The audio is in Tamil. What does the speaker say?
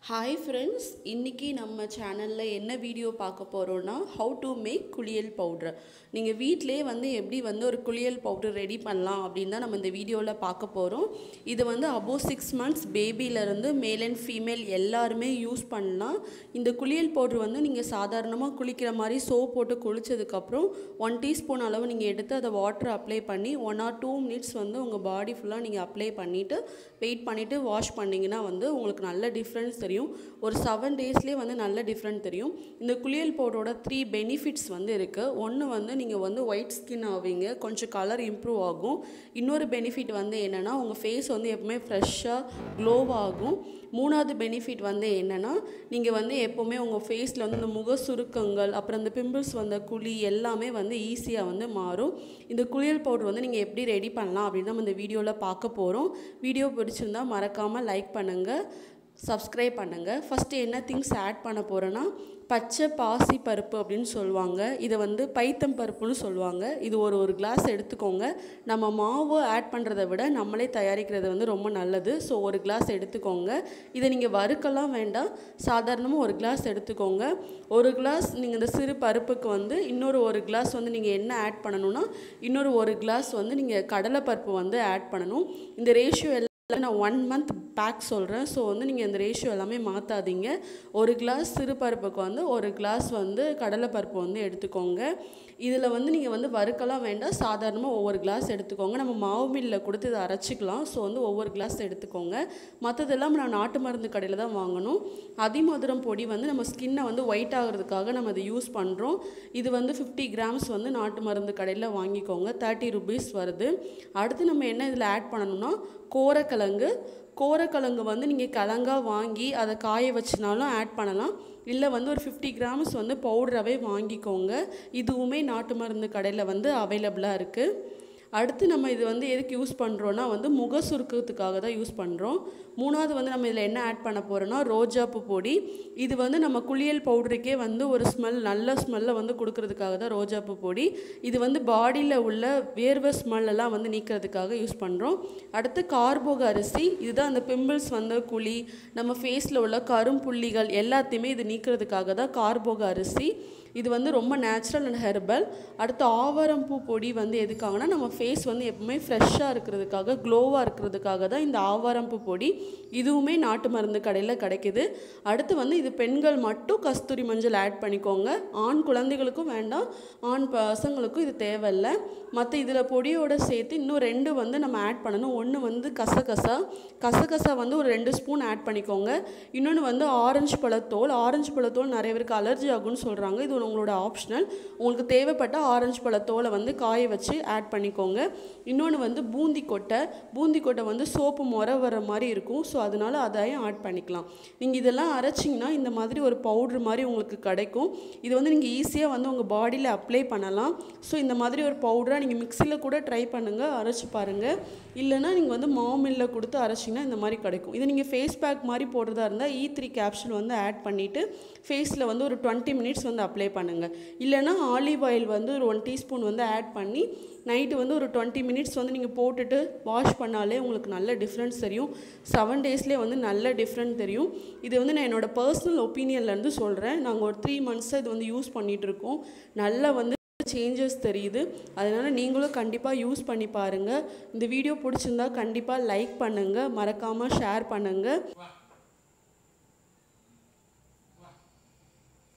ஹாய் ஃப்ரெண்ட்ஸ் இன்றைக்கி நம்ம சேனலில் என்ன வீடியோ பார்க்க போகிறோன்னா ஹவு டு மேக் குளியல் பவுடர் நீங்கள் வீட்டிலே வந்து எப்படி வந்து ஒரு குளியல் பவுடர் ரெடி பண்ணலாம் அப்படின்னு தான் நம்ம இந்த வீடியோவில் பார்க்க போகிறோம் இது வந்து above six months பேபியிலேருந்து male and female எல்லாருமே யூஸ் பண்ணலாம் இந்த குளியல் பவுடர் வந்து நீங்கள் சாதாரணமாக குளிக்கிற மாதிரி சோப் போட்டு குளித்ததுக்கப்புறம் ஒன் டீஸ்பூன் அளவு நீங்கள் எடுத்து அதை வாட்டர் அப்ளை பண்ணி ஒன் ஆர் டூ மினிட்ஸ் வந்து உங்கள் பாடி ஃபுல்லாக நீங்கள் அப்ளை பண்ணிவிட்டு வெயிட் பண்ணிவிட்டு வாஷ் பண்ணிங்கன்னா வந்து உங்களுக்கு நல்ல டிஃப்ரென்ஸ் தெரியும் ஒரு செவன் டேஸ்லேயே வந்து நல்ல டிஃப்ரெண்ட் தெரியும் இந்த குளியல் பவுடரோட த்ரீ பெனிஃபிட்ஸ் வந்து இருக்குது ஒன்று வந்து நீங்கள் வந்து ஒயிட் ஸ்கின் ஆவீங்க கொஞ்சம் கலர் இம்ப்ரூவ் ஆகும் இன்னொரு பெனிஃபிட் வந்து என்னென்னா உங்கள் ஃபேஸ் வந்து எப்பவுமே ஃப்ரெஷ்ஷாக க்ளோவாகும் மூணாவது பெனிஃபிட் வந்து என்னென்னா நீங்கள் வந்து எப்போவுமே உங்கள் ஃபேஸில் வந்து இந்த முக சுருக்கங்கள் அப்புறம் இந்த பிம்பிள்ஸ் வந்த குழி எல்லாமே வந்து ஈஸியாக வந்து மாறும் இந்த குளியல் பவுடர் வந்து நீங்கள் எப்படி ரெடி பண்ணலாம் அப்படின்னு நம்ம இந்த வீடியோவில் பார்க்க போகிறோம் வீடியோ பிடிச்சிருந்தா மறக்காமல் லைக் பண்ணுங்கள் சப்ஸ்கிரைப் பண்ணுங்கள் ஃபஸ்ட்டு என்ன திங்ஸ் ஆட் பண்ண போகிறேன்னா பச்சை பாசி பருப்பு அப்படின்னு சொல்லுவாங்க இதை வந்து பைத்தம் பருப்புன்னு சொல்லுவாங்க இது ஒரு ஒரு கிளாஸ் எடுத்துக்கோங்க நம்ம மாவு ஆட் பண்ணுறதை விட நம்மளே தயாரிக்கிறது வந்து ரொம்ப நல்லது ஸோ ஒரு கிளாஸ் எடுத்துக்கோங்க இதை நீங்கள் வறுக்கலாம் வேண்டாம் சாதாரணமாக ஒரு கிளாஸ் எடுத்துக்கோங்க ஒரு கிளாஸ் நீங்கள் இந்த சிறு பருப்புக்கு வந்து இன்னொரு ஒரு கிளாஸ் வந்து நீங்கள் என்ன ஆட் பண்ணணும்னா இன்னொரு ஒரு கிளாஸ் வந்து நீங்கள் கடலைப்பருப்பு வந்து ஆட் பண்ணணும் இந்த ரேஷியோ எல்லாம் நான் ஒன் மந்த் பேக் சொல்கிறேன் ஸோ வந்து நீங்கள் இந்த ரேஷியோ எல்லாமே மாற்றாதீங்க ஒரு கிளாஸ் சிறுபருப்புக்கு வந்து ஒரு கிளாஸ் வந்து கடலைப்பருப்பு வந்து எடுத்துக்கோங்க இதில் வந்து நீங்கள் வந்து வறுக்கலாம் வேண்டாம் சாதாரணமாக ஒவ்வொரு கிளாஸ் எடுத்துக்கோங்க நம்ம மாவு மில்லில் கொடுத்து இதை அரைச்சிக்கலாம் ஸோ வந்து ஒவ்வொரு கிளாஸ் எடுத்துக்கோங்க மற்றதெல்லாம் நான் நாட்டு மருந்து கடையில் தான் வாங்கணும் அதிமதுரம் பொடி வந்து நம்ம ஸ்கின்னை வந்து ஒயிட் ஆகிறதுக்காக நம்ம அதை யூஸ் பண்ணுறோம் இது வந்து ஃபிஃப்டி கிராம்ஸ் வந்து நாட்டு மருந்து கடையில் வாங்கிக்கோங்க தேர்ட்டி ருபீஸ் வருது அடுத்து நம்ம என்ன இதில் ஆட் பண்ணணும்னா கோரக்கிழங்கு கோரக்கிழங்கு வந்து நீங்கள் கிழங்கா வாங்கி அதை காய வச்சுனாலும் ஆட் பண்ணலாம் இல்லை வந்து ஒரு ஃபிஃப்டி கிராம்ஸ் வந்து பவுடராகவே வாங்கிக்கோங்க இதுவுமே நாட்டு மருந்து கடையில் வந்து அவைலபிளாக இருக்குது அடுத்து நம்ம இது வந்து எதுக்கு யூஸ் பண்ணுறோன்னா வந்து முக சுருக்கத்துக்காக தான் யூஸ் பண்ணுறோம் மூணாவது வந்து நம்ம இதில் என்ன ஆட் பண்ண போகிறோன்னா ரோஜாப்பூ பொடி இது வந்து நம்ம குளியல் பவுடருக்கே வந்து ஒரு ஸ்மெல் நல்ல ஸ்மெல்லை வந்து கொடுக்கறதுக்காக தான் ரோஜாப்பூ பொடி இது வந்து பாடியில் உள்ள வேர்வை ஸ்மெல்லெல்லாம் வந்து நீக்கிறதுக்காக யூஸ் பண்ணுறோம் அடுத்து கார்போக அரிசி இதுதான் அந்த பிம்பிள்ஸ் வந்த குழி நம்ம ஃபேஸில் உள்ள கரும்புள்ளிகள் எல்லாத்தையுமே இது நீக்கிறதுக்காக தான் கார்போக அரிசி இது வந்து ரொம்ப நேச்சுரல் அண்ட் ஹெர்பல் அடுத்து ஆவாரம்பூ பொடி வந்து எதுக்காகனா நம்ம ஃபேஸ் வந்து எப்பவுமே ஃப்ரெஷ்ஷாக இருக்கிறதுக்காக க்ளோவாக இருக்கிறதுக்காக தான் இந்த ஆவாரம்பூ பொடி இதுவுமே நாட்டு மருந்து கடையில் கிடைக்கிது அடுத்து வந்து இது பெண்கள் மட்டும் கஸ்தூரி மஞ்சள் ஆட் பண்ணிக்கோங்க ஆண் குழந்தைகளுக்கும் வேண்டாம் ஆண் பசங்களுக்கும் இது தேவையில்லை மற்ற இதில் பொடியோடு சேர்த்து இன்னும் ரெண்டு வந்து நம்ம ஆட் பண்ணணும் ஒன்று வந்து கசகசா கசகசா வந்து ஒரு ரெண்டு ஸ்பூன் ஆட் பண்ணிக்கோங்க இன்னொன்று வந்து ஆரஞ்சு பழத்தோல் ஆரஞ்சு பழத்தோல் நிறைய பேருக்கு அலர்ஜி ஆகும்னு சொல்கிறாங்க இது உங்களோட ஆப்ஷனல் உங்களுக்கு தேவைப்பட்ட ஆரஞ்சு பழத்தோலை வந்து காய வச்சு ஆட் பண்ணிக்கோங்க இன்னொன்று வந்து பூந்தி கொட்டை பூந்தி கொட்டை வந்து சோப்பு முறை வர மாதிரி இருக்கும் ஸோ அதனால் அதையும் ஆட் பண்ணிக்கலாம் நீங்கள் இதெல்லாம் அரைச்சிங்கன்னா இந்த மாதிரி ஒரு பவுட்ரு மாதிரி உங்களுக்கு கிடைக்கும் இது வந்து நீங்கள் ஈஸியாக வந்து உங்கள் பாடியில் அப்ளை பண்ணலாம் ஸோ இந்த மாதிரி ஒரு பவுடராக நீங்கள் மிக்சியில் கூட ட்ரை பண்ணுங்கள் அரைச்சி பாருங்கள் இல்லைனா நீங்கள் வந்து மாமில்ல கொடுத்து அரைச்சிங்கன்னா இந்த மாதிரி கிடைக்கும் இது நீங்கள் ஃபேஸ் பேக் மாதிரி போடுறதா இருந்தால் இ த்ரீ கேப்சூல் வந்து ஆட் பண்ணிவிட்டு ஃபேஸில் வந்து ஒரு டுவெண்ட்டி மினிட்ஸ் வந்து அப்ளை பண்ணுங்கள் இல்லைனா ஆலிவ் ஆயில் வந்து ஒரு ஒன் டீஸ்பூன் வந்து ஆட் பண்ணி நைட்டு வந்து ஒரு டுவெண்ட்டி மினிட்ஸ் வந்து நீங்கள் போட்டுட்டு வாஷ் பண்ணாலே உங்களுக்கு நல்ல டிஃப்ரென்ஸ் தெரியும் செவன் டேஸ்லேயே வந்து நல்ல டிஃப்ரெண்ட் தெரியும் இது வந்து நான் என்னோடய பர்சனல் ஒப்பீனியன்லேருந்து சொல்கிறேன் நாங்கள் ஒரு த்ரீ மந்த்ஸாக இது வந்து யூஸ் பண்ணிகிட்ருக்கோம் நல்லா வந்து சேஞ்சஸ் தெரியுது அதனால் நீங்களும் கண்டிப்பாக யூஸ் பண்ணி பாருங்கள் இந்த வீடியோ பிடிச்சிருந்தா கண்டிப்பாக லைக் பண்ணுங்கள் மறக்காமல் ஷேர் பண்ணுங்கள்